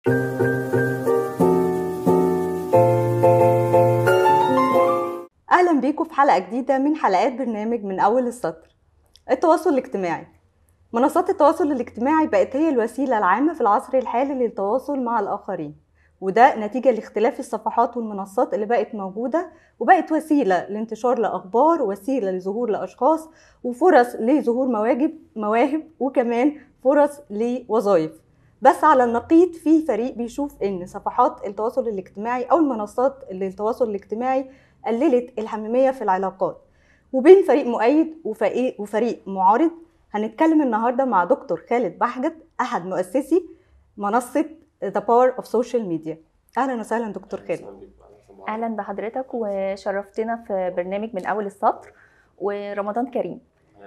أهلا بيكم في حلقة جديدة من حلقات برنامج من أول السطر التواصل الاجتماعي منصات التواصل الاجتماعي بقت هي الوسيلة العامة في العصر الحالي للتواصل مع الآخرين وده نتيجة لاختلاف الصفحات والمنصات اللي بقت موجودة وبقت وسيلة لانتشار لأخبار وسيلة لظهور لأشخاص وفرص لظهور مواهب مواهب وكمان فرص لوظائف بس على النقيض في فريق بيشوف ان صفحات التواصل الاجتماعي او المنصات للتواصل الاجتماعي قللت الحميميه في العلاقات وبين فريق مؤيد وفريق, وفريق معارض هنتكلم النهارده مع دكتور خالد بحجت احد مؤسسي منصه ذا باور اوف سوشيال ميديا اهلا وسهلا دكتور خالد اهلا بحضرتك وشرفتنا في برنامج من اول السطر ورمضان كريم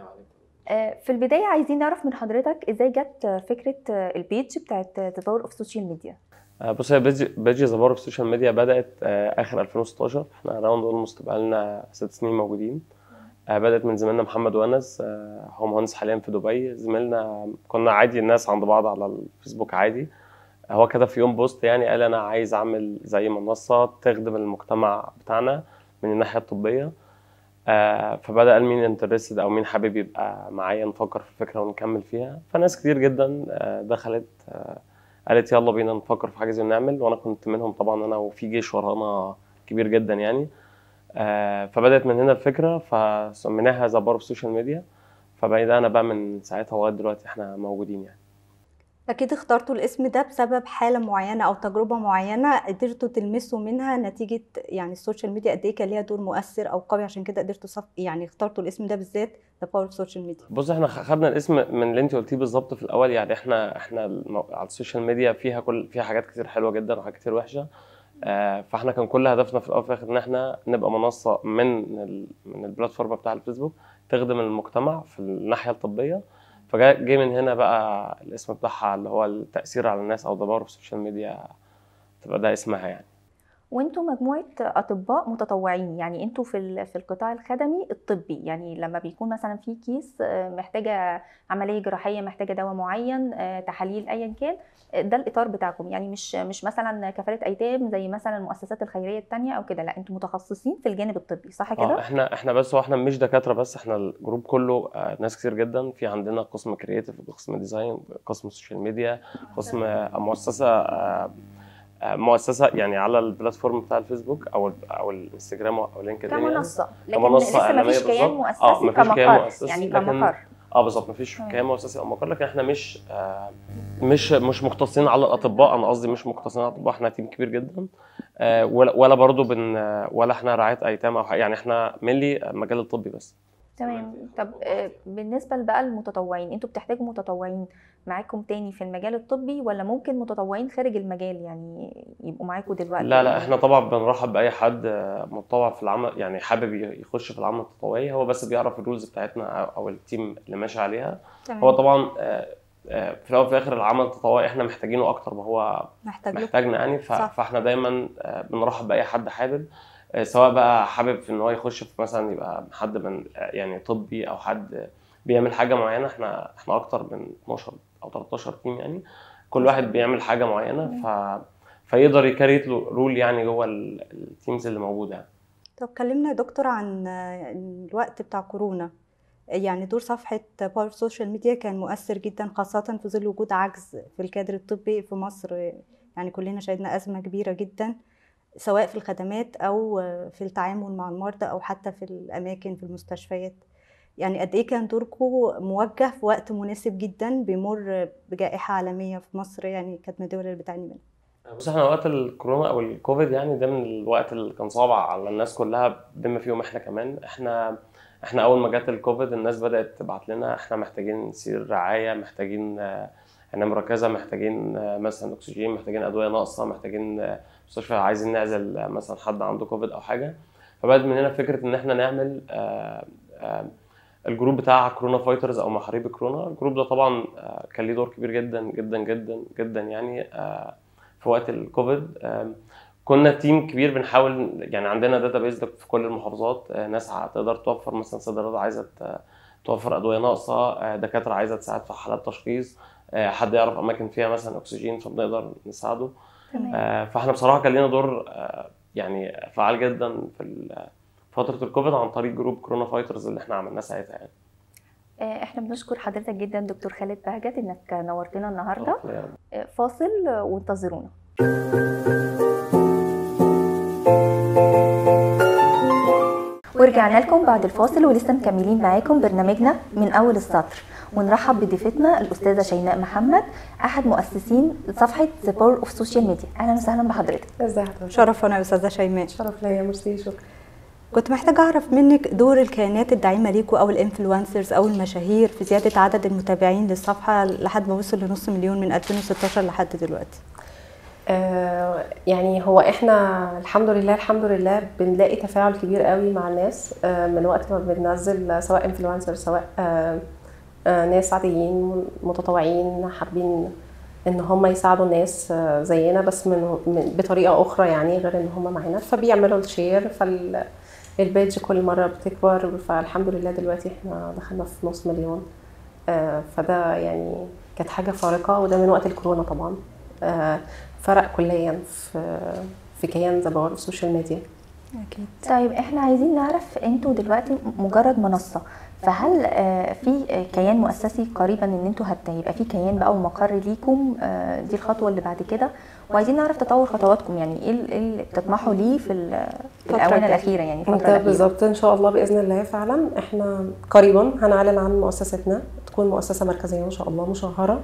آه، في البدايه عايزين نعرف من حضرتك ازاي جت فكره البيج بتاعت ذا باور اوف سوشيال ميديا بص هي بيج بيج ذا باور اوف سوشيال ميديا بدات آه، اخر 2016 احنا راوند اولموست بقالنا ست سنين موجودين آه، بدات من زميلنا محمد ونس هو مهندس حاليا في دبي زميلنا كنا عادي الناس عند بعض على الفيسبوك عادي هو كده في يوم بوست يعني قال انا عايز اعمل زي منصه تخدم المجتمع بتاعنا من الناحيه الطبيه آه فبدا قال مين انترستد او مين حابب يبقى معايا نفكر في الفكره ونكمل فيها فناس كتير جدا آه دخلت آه قالت يلا بينا نفكر في حاجه زي نعمل وانا كنت منهم طبعا انا وفي جيش ورانا كبير جدا يعني آه فبدات من هنا الفكره فسميناها ذا بار سوشيال ميديا فبدانا بقى من ساعتها لغايه دلوقتي احنا موجودين يعني أكيد اخترتوا الاسم ده بسبب حالة معينة أو تجربة معينة قدرتوا تلمسوا منها نتيجة يعني السوشيال ميديا قد إيه كان ليها دور مؤثر أو قوي عشان كده قدرتوا صف يعني اخترتوا الاسم ده بالذات ذا باور اوف سوشيال ميديا بص احنا خدنا الاسم من اللي انت قلتيه بالظبط في الاول يعني احنا احنا المو... على السوشيال ميديا فيها كل فيها حاجات كتير حلوه جدا وحاجات كتير وحشه آه فاحنا كان كل هدفنا في الاول وفي الاخر ان احنا نبقى منصه من ال... من البلاتفورم بتاع الفيسبوك تخدم المجتمع في الناحيه الطبيه فجاء من هنا بقى الاسم بتاعها اللي هو التاثير على الناس او ذا باور اوف السوشيال ميديا تبقى ده اسمها يعني وانتوا مجموعه اطباء متطوعين يعني انتوا في في القطاع الخدمي الطبي يعني لما بيكون مثلا في كيس محتاجه عمليه جراحيه محتاجه دواء معين تحاليل ايا كان ده الاطار بتاعكم يعني مش مش مثلا كفاله ايتام زي مثلا المؤسسات الخيريه التانية او كده لا انتوا متخصصين في الجانب الطبي صح كده اه احنا احنا بس هو احنا مش دكاتره بس احنا الجروب كله آه ناس كتير جدا في عندنا قسم كرييتيف قسم ديزاين قسم سوشيال ميديا قسم آه مؤسسه آه مؤسسه يعني على البلاتفورم بتاع الفيسبوك او او الانستجرام او لينكد ان كمنصه لكن كمنصة لسه مفيش كيان مؤسسي آه مفيش كيان مؤسسي يعني كمقر اه بالظبط مفيش كيان مؤسسي او مقر لكن احنا مش آه مش مش مختصين على الاطباء انا قصدي مش مختصين على الاطباء احنا تيم كبير جدا آه ولا ولا برضه بن ولا احنا رعايه ايتام او يعني احنا ملي مجال الطبي بس تمام طب آه بالنسبه بقى المتطوعين انتوا بتحتاجوا متطوعين معاكم تاني في المجال الطبي ولا ممكن متطوعين خارج المجال يعني يبقوا معاكم دلوقتي لا لا احنا طبعا بنرحب باي حد متطوع في العمل يعني حابب يخش في العمل التطوعي هو بس بيعرف الرولز بتاعتنا او التيم اللي ماشي عليها تمام. هو طبعا في الاول وفي الاخر العمل التطوعي احنا محتاجينه اكتر ما هو محتاج محتاجنا يعني فاحنا دايما بنرحب باي حد حابب سواء بقى حابب في ان هو يخش في مثلا يبقى حد من يعني طبي او حد بيعمل حاجه معينه احنا احنا اكتر من 12 او 13 تيم يعني كل واحد بيعمل حاجه معينه ف فيقدر يكريت له رول يعني جوه التيمز اللي موجوده يعني. طب كلمنا يا دكتور عن الوقت بتاع كورونا يعني دور صفحة باور سوشيال ميديا كان مؤثر جدا خاصة في ظل وجود عجز في الكادر الطبي في مصر يعني كلنا شهدنا أزمة كبيرة جدا سواء في الخدمات أو في التعامل مع المرضى أو حتى في الأماكن في المستشفيات يعني قد ايه كان دوركم موجه في وقت مناسب جدا بيمر بجائحه عالميه في مصر يعني كانت من الدول اللي بتعاني منها بص احنا وقت الكورونا او الكوفيد يعني ده من الوقت اللي كان صعب على الناس كلها بما فيهم احنا كمان احنا احنا اول ما جت الكوفيد الناس بدات تبعت لنا احنا محتاجين نسير رعايه محتاجين احنا مركزه محتاجين مثلا اكسجين محتاجين ادويه ناقصه محتاجين مستشفى عايزين نعزل مثلا حد عنده كوفيد او حاجه فبدات من هنا فكره ان احنا نعمل آآ آآ الجروب بتاع كورونا فايترز او محاربي كورونا الجروب ده طبعا كان ليه دور كبير جدا جدا جدا جدا يعني في وقت الكوفيد كنا تيم كبير بنحاول يعني عندنا داتا بيز في كل المحافظات ناس تقدر توفر مثلا صيدليات عايزه توفر ادويه ناقصه دكاتره عايزه تساعد في حالات تشخيص آه، حد يعرف اماكن فيها مثلا اكسجين فبنقدر نساعده تمام آه، فاحنا بصراحه كان لنا دور آه، يعني فعال جدا في ال- فتره الكوفيد عن طريق جروب كورونا فايترز اللي احنا عملناه ساعتها يعني آه، احنا بنشكر حضرتك جدا دكتور خالد بهجت انك نورتنا النهارده يعني آه، فاصل آه، وانتظرونا ورجعنا لكم بعد الفاصل ولسه مكملين معاكم برنامجنا من اول السطر ونرحب بضيفتنا الاستاذه شيماء محمد احد مؤسسين صفحه ذا باور اوف سوشيال ميديا اهلا وسهلا بحضرتك ازي حضرتك شرف انا يا استاذه شيماء شرف ليا ميرسي شكرا كنت محتاجه اعرف منك دور الكيانات الداعمه ليكوا او الانفلونسرز او المشاهير في زياده عدد المتابعين للصفحه لحد ما وصل لنص مليون من 2016 لحد دلوقتي آه يعني هو احنا الحمد لله الحمد لله بنلاقي تفاعل كبير قوي مع الناس آه من وقت ما بننزل سواء انفلونسر سواء آه آه ناس عاديين متطوعين حابين ان هم يساعدوا الناس آه زينا بس من, من بطريقه اخرى يعني غير ان هم معانا فبيعملوا الشير فال البيج كل مره بتكبر فالحمد لله دلوقتي احنا دخلنا في نص مليون آه فده يعني كانت حاجه فارقه وده من وقت الكورونا طبعا آه فرق كليا في في كيان ذا باور السوشيال ميديا اكيد طيب احنا عايزين نعرف انتوا دلوقتي مجرد منصه فهل آه، في آه، كيان مؤسسي قريبا ان انتوا هت- هيبقى في كيان بقى ومقر ليكم آه، دي الخطوه اللي بعد كده وعايزين نعرف تطور خطواتكم يعني ايه ال- إيه اللي بتطمحوا ليه في ال- في الفترة الاونه الجاية. الاخيره يعني الفتره ده الاخيره بالظبط ان شاء الله باذن الله فعلا احنا قريبا هنعلن عن مؤسستنا تكون مؤسسه مركزيه ان شاء الله مشهره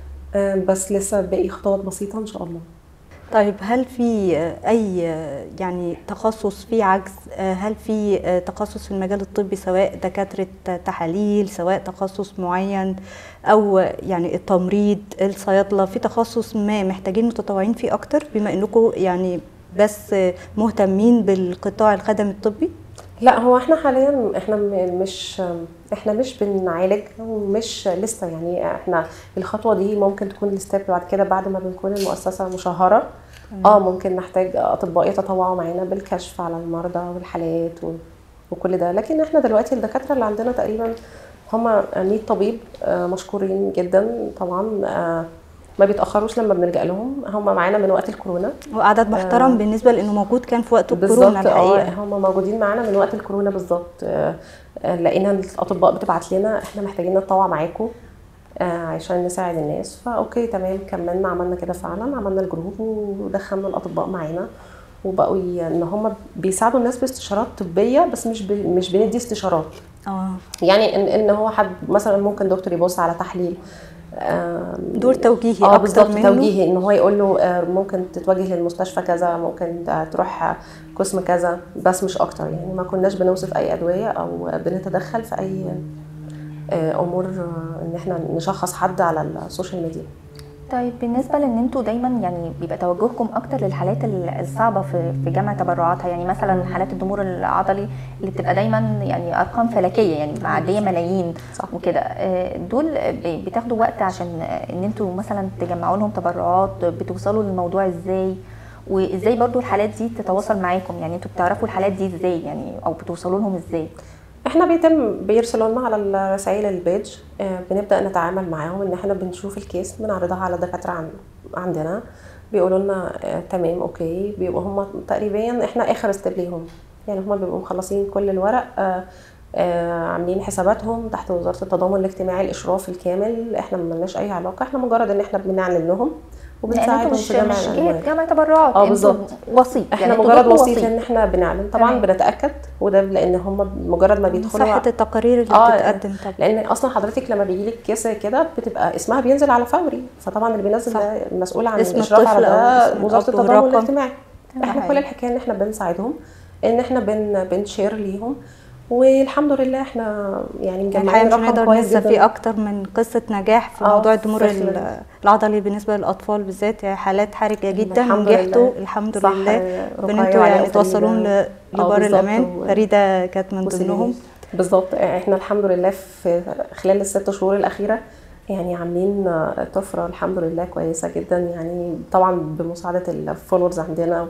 آه بس لسه باقي خطوات بسيطه ان شاء الله طيب هل في آه، اي آه، يعني تخصص فيه عجز آه، هل في آه، تخصص في المجال الطبي سواء دكاتره تحاليل سواء تخصص معين او آه، يعني التمريض الصيادله في تخصص ما محتاجين متطوعين فيه اكتر بما انكم يعني بس آه، مهتمين بالقطاع الخدمي الطبي لا هو احنا حاليا احنا م- مش احنا مش بنعالج ومش لسه يعني احنا الخطوه دي ممكن تكون الستيب بعد كده بعد ما بنكون المؤسسه مشهره اه ممكن نحتاج اطباء يتطوعوا معانا بالكشف على المرضى والحالات و- وكل ده لكن احنا دلوقتي الدكاتره اللي عندنا تقريبا هم 100 طبيب آه، مشكورين جدا طبعا آه، ما بيتاخروش لما بنلجا لهم هم معانا من وقت الكورونا وعدد محترم بالنسبه لانه موجود كان في وقت بالظبط الكورونا اه الحقيقه هم موجودين معانا من وقت الكورونا بالظبط آه، آه، لقينا إن الاطباء بتبعت لنا احنا محتاجين نتطوع معاكم آه، عشان نساعد الناس فاوكي تمام كملنا عملنا كده فعلا عملنا الجروب ودخلنا الاطباء معانا وبقوا ي- ان هم بيساعدوا الناس باستشارات طبيه بس مش ب... مش بندي استشارات اه يعني ان ان هو حد مثلا ممكن دكتور يبص على تحليل آم، دور توجيهي اه اكتر بالظبط منه توجيهي ان هو يقول له آه، ممكن تتوجه للمستشفى كذا ممكن آه، تروح آه، قسم كذا بس مش اكتر يعني ما كناش بنوصف اي ادويه او بنتدخل في اي آه، امور آه، ان احنا نشخص حد على السوشيال ميديا طيب بالنسبه لان انتوا دايما يعني بيبقى توجهكم اكتر للحالات ال- الصعبه في في جمع تبرعاتها يعني مثلا حالات الضمور العضلي اللي بتبقى دايما يعني ارقام فلكيه يعني معديه ملايين صح. وكده آه، دول ب- بتاخدوا وقت عشان آه، ان انتوا مثلا تجمعوا لهم تبرعات بتوصلوا للموضوع ازاي وازاي برضو الحالات دي تتواصل معاكم يعني انتوا بتعرفوا الحالات دي ازاي يعني او بتوصلوا لهم ازاي احنا بيتم بيرسلوا لنا على الرسائل البيج آه، بنبدا نتعامل معاهم ان احنا بنشوف الكيس بنعرضها على دكاتره عن عندنا بيقولوا لنا آه، تمام اوكي بيبقوا هم تقريبا احنا اخر ستيب ليهم يعني هم بيبقوا مخلصين كل الورق آه، آه، عاملين حساباتهم تحت وزاره التضامن الاجتماعي الاشراف الكامل احنا ملناش اي علاقه احنا مجرد ان احنا بنعلن لهم لان وبنساعدهم انتوا مش في جمع مش الأموال. جهه جمع تبرعات اه انتوا بالظبط. وسيط احنا يعني انتوا مجرد دوركم وسيط ان احنا بنعلن طبعا تمام. بنتاكد وده لان هم مجرد ما بيدخلوا صحه التقارير اللي آه، بتتقدم طبعا لان اصلا حضرتك لما بيجي لك كيس كده بتبقى اسمها بينزل على فوري فطبعا اللي بينزل صح. ده المسؤول عن اسم الاشراف على الطفل أو ده اسم وزاره الأب التضامن والرقم. الاجتماعي تمام. احنا كل الحكايه ان احنا بنساعدهم ان احنا بن بنشير ليهم والحمد لله احنا يعني الحقيقه مجمعين مش رقم هنقدر كويس ننسى جدا في اكتر من قصه نجاح في آه، موضوع الضمور في خلال- ال- العضلي بالنسبه للاطفال بالذات يعني حالات حرجه جدا الحمد ونجحتوا لله. الحمد صح، لله رقية بان انتوا وعلاء يعني توصلون وفريدة. ل- لبر بالظبط، الامان و- فريده كانت من وسنين. ضمنهم بالظبط احنا الحمد لله في خلال الست شهور الاخيره يعني عاملين طفره الحمد لله كويسه جدا يعني طبعا بمساعده الفولورز عندنا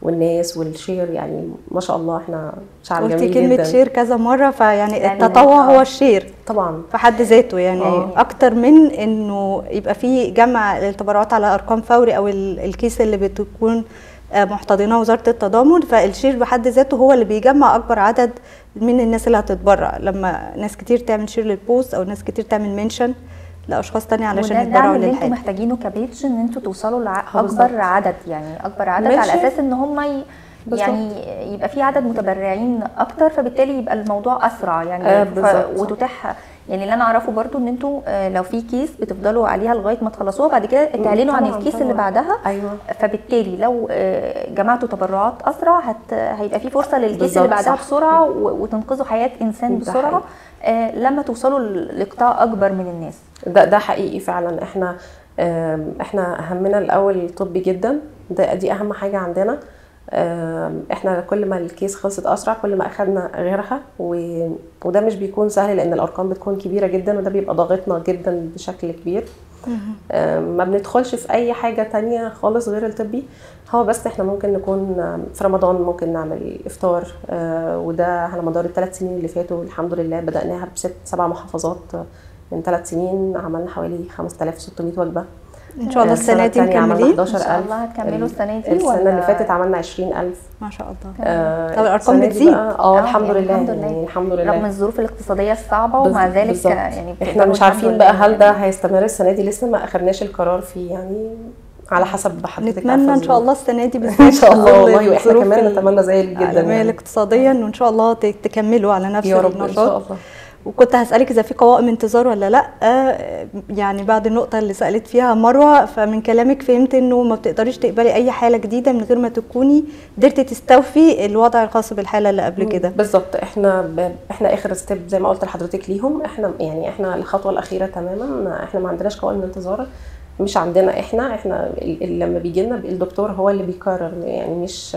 والناس والشير يعني ما شاء الله احنا شعب قلتي جميل كلمة جدا شير كذا مرة فيعني يعني التطوع آه. هو الشير طبعا في حد ذاته يعني آه. اكتر من انه يبقى في جمع التبرعات على ارقام فوري او ال- الكيس اللي بتكون آه، محتضناه وزاره التضامن فالشير بحد ذاته هو اللي بيجمع اكبر عدد من الناس اللي هتتبرع لما ناس كتير تعمل شير للبوست او ناس كتير تعمل منشن لاشخاص تانية علشان وده الدعم يتبرعوا اللي انتم للحاجه محتاجينه كبيج ان انتوا توصلوا آه، بالظبط. لاكبر عدد يعني اكبر عدد ماشي. على اساس ان هم ي... بالظبط. يعني يبقى في عدد متبرعين اكتر فبالتالي يبقى الموضوع اسرع يعني آه، ف... بالظبط. وتتاح يعني اللي انا اعرفه برضو ان انتوا آه، لو في كيس بتفضلوا عليها لغايه ما تخلصوها بعد كده تعلنوا عن طبعاً، الكيس طبعاً. اللي بعدها ايوه فبالتالي لو آه، جمعتوا تبرعات اسرع هت... هيبقى في فرصه للكيس بالظبط، اللي بعدها صح. بسرعه و... وتنقذوا حياه انسان ده بسرعه آه، لما توصلوا ل- لقطاع اكبر من الناس ده ده حقيقي فعلا احنا آم، احنا همنا الاول طبي جدا ده دي اهم حاجه عندنا آم، احنا كل ما الكيس خلصت اسرع كل ما اخدنا غيرها و... وده مش بيكون سهل لان الارقام بتكون كبيره جدا وده بيبقى ضاغطنا جدا بشكل كبير آم، ما بندخلش في اي حاجه تانية خالص غير الطبي هو بس احنا ممكن نكون آم، في رمضان ممكن نعمل افطار آه، وده على مدار الثلاث سنين اللي فاتوا الحمد لله بدأناها بست سبع محافظات آه، من ثلاث سنين عملنا حوالي 5600 وجبه ان شاء الله السنه دي التانية عملنا مكملين 11 ان شاء ألف. الله هتكملوا السنه دي السنه ولا- اللي فاتت عملنا 20000 ما شاء الله آه، طب الأرقام السنة دي بتزيد. بقى- اه آه، الحمد يعني لله الحمد لله. يعني الحمد لله رغم الظروف الاقتصاديه الصعبه ومع بز- ذلك بالظبط. يعني احنا بتقدروا مش الحمد عارفين بقى لله هل ده هيستمر السنه دي لسه ما اخدناش القرار فيه يعني على حسب حضرتك نتمنى عارفة ان شاء الظروف. الله السنه دي بالذات ان شاء الله في ظل والله واحنا الظروف كمان نتمنى ذلك جدا العالميه يعني. الاقتصاديه انه ان شاء الله ت- تكملوا على نفس يا رب ان النشاط شاء الله وكنت هسألك إذا في قوائم انتظار ولا لأ آه، يعني بعد النقطة اللي سألت فيها مروة فمن كلامك فهمت إنه ما بتقدريش تقبلي أي حالة جديدة من غير ما تكوني قدرتي تستوفي الوضع الخاص بالحالة اللي قبل كده بالظبط احنا ب... احنا اخر ستيب زي ما قلت لحضرتك ليهم احنا يعني احنا الخطوه الاخيره تماما احنا ما عندناش قوائم انتظار مش عندنا احنا احنا ال- ال- لما بيجي لنا الدكتور هو اللي بيقرر يعني مش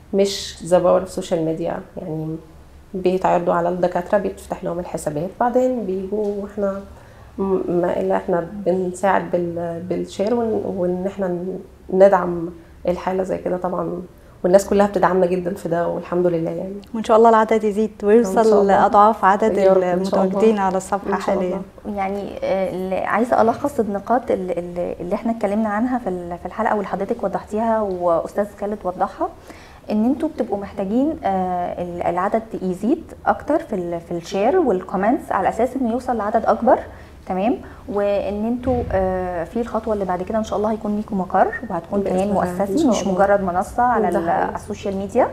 مش ذا باور اوف سوشيال ميديا يعني بيتعرضوا على الدكاتره بيتفتح لهم الحسابات بعدين بيجوا واحنا م- ما الا احنا بنساعد بال... بالشير وان, وإن احنا ندعم الحاله زي كده طبعا والناس كلها بتدعمنا جدا في ده والحمد لله يعني وإن شاء الله العدد يزيد إن ويوصل شاء الله. لأضعاف عدد يا رب إن شاء الله. المتواجدين على الصفحة إن شاء الله. حاليا يعني آه، اللي عايزه الخص النقاط اللي, اللي اللي احنا اتكلمنا عنها في ال- في الحلقه واللي حضرتك وضحتيها واستاذ خالد وضحها ان انتوا بتبقوا محتاجين آه، ال- العدد يزيد اكتر في ال في الشير والكومنتس على اساس انه يوصل لعدد اكبر تمام وان انتوا آه، في الخطوه اللي بعد كده ان شاء الله هيكون ليكم مقر وهتكون بإذن كيان الله، إن مؤسسي شاء مش الله. مجرد منصه على ده ال- حقيقي. على السوشيال ميديا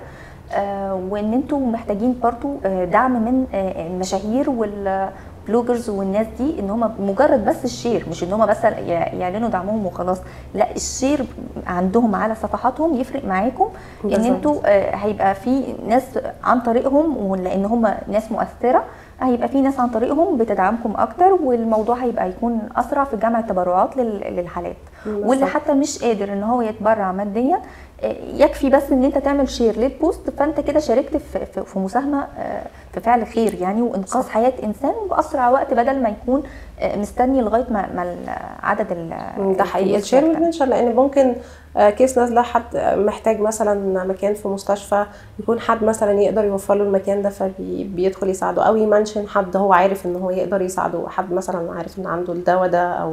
آه، وان انتوا محتاجين برضو آه، دعم من آه، المشاهير والبلوجرز والناس دي ان هم مجرد بس الشير مش ان هم بس ي- يعلنوا دعمهم وخلاص لا الشير عندهم على صفحاتهم يفرق معاكم ان بالظبط. انتوا آه، هيبقى في ناس عن طريقهم ولان هم ناس مؤثره هيبقى في ناس عن طريقهم بتدعمكم اكتر والموضوع هيبقى يكون اسرع في جمع التبرعات لل- للحالات واللي بالظبط. حتى مش قادر ان هو يتبرع ماديا آه، يكفي بس ان انت تعمل شير للبوست فانت كده شاركت في في- في مساهمه آه، في فعل خير يعني وانقاذ حياه انسان باسرع وقت بدل ما يكون آه، مستني لغايه ما ما ال- عدد ال- ده حقيقي الفلوس الشير يحتاج. والمنشن لان ممكن آه، كيس نازله حد محتاج مثلا مكان في مستشفى يكون حد مثلا يقدر يوفر له المكان ده فبيدخل يساعده او يمنشن حد هو عارف ان هو يقدر يساعده حد مثلا عارف ان عنده الدواء ده او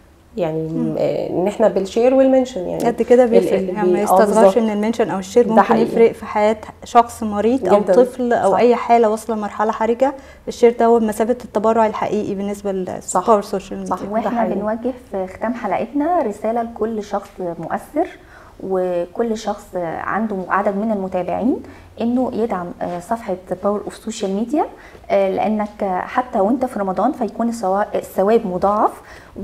يعني آه، ان احنا بالشير والمنشن يعني قد كده ال- بيفرق اللي يعني ما بي- آه، يستصغرش بالظبط. ان المنشن او الشير ده ممكن حقيقي. يفرق في حياه شخص مريض او جداً. طفل او صح. اي حاله واصله لمرحله حرجه الشير ده هو بمثابه التبرع الحقيقي بالنسبه صح. للباور سوشيال صح. ميديا ده واحنا حقيقي. بنوجه في ختام حلقتنا رساله لكل شخص مؤثر وكل شخص عنده عدد من المتابعين انه يدعم آه، صفحه باور اوف سوشيال ميديا لانك حتى وانت في رمضان فيكون الثوا- الثواب مضاعف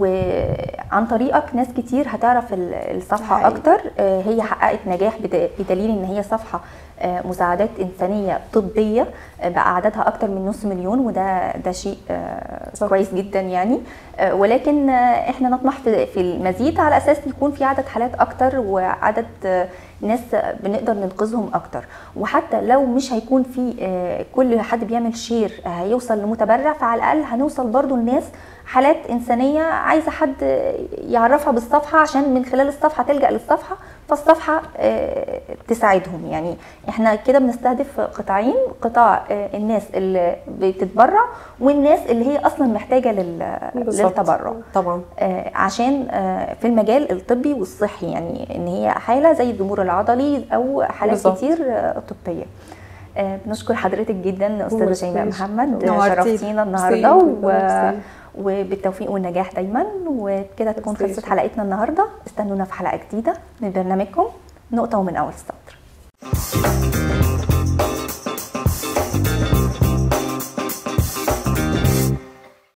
وعن طريقك ناس كتير هتعرف ال- الصفحه حقيقي. اكتر آه، هي حققت نجاح بد- بدليل ان هي صفحه آه، مساعدات انسانيه طبيه آه، بقى عددها اكتر من نص مليون وده ده شيء آه، صح. كويس جدا يعني آه، ولكن آه، احنا نطمح في في المزيد على اساس يكون في عدد حالات اكتر وعدد آه، ناس بنقدر ننقذهم اكتر وحتى لو مش هيكون في آه، كل حد بيعمل شير آه، هيوصل لمتبرع فعلى الاقل هنوصل برضو لناس حالات انسانيه عايزه حد يعرفها بالصفحه عشان من خلال الصفحه تلجا للصفحه فالصفحه آه، تساعدهم يعني احنا كده بنستهدف قطاعين قطاع آه، الناس اللي بتتبرع والناس اللي هي اصلا محتاجه لل- بالظبط. للتبرع طبعا آه، عشان آه، في المجال الطبي والصحي يعني ان هي حاله زي الضمور العضلي او حالات بالظبط. كتير آه، طبيه آه، بنشكر حضرتك جدا استاذه ميرسي. شيماء محمد نورتينا. شرفتينا النهارده ميرسي. و... ميرسي. وبالتوفيق والنجاح دايما وكده تكون ميرسي. خلصت حلقتنا النهارده استنونا في حلقه جديده من برنامجكم نقطه ومن اول السطر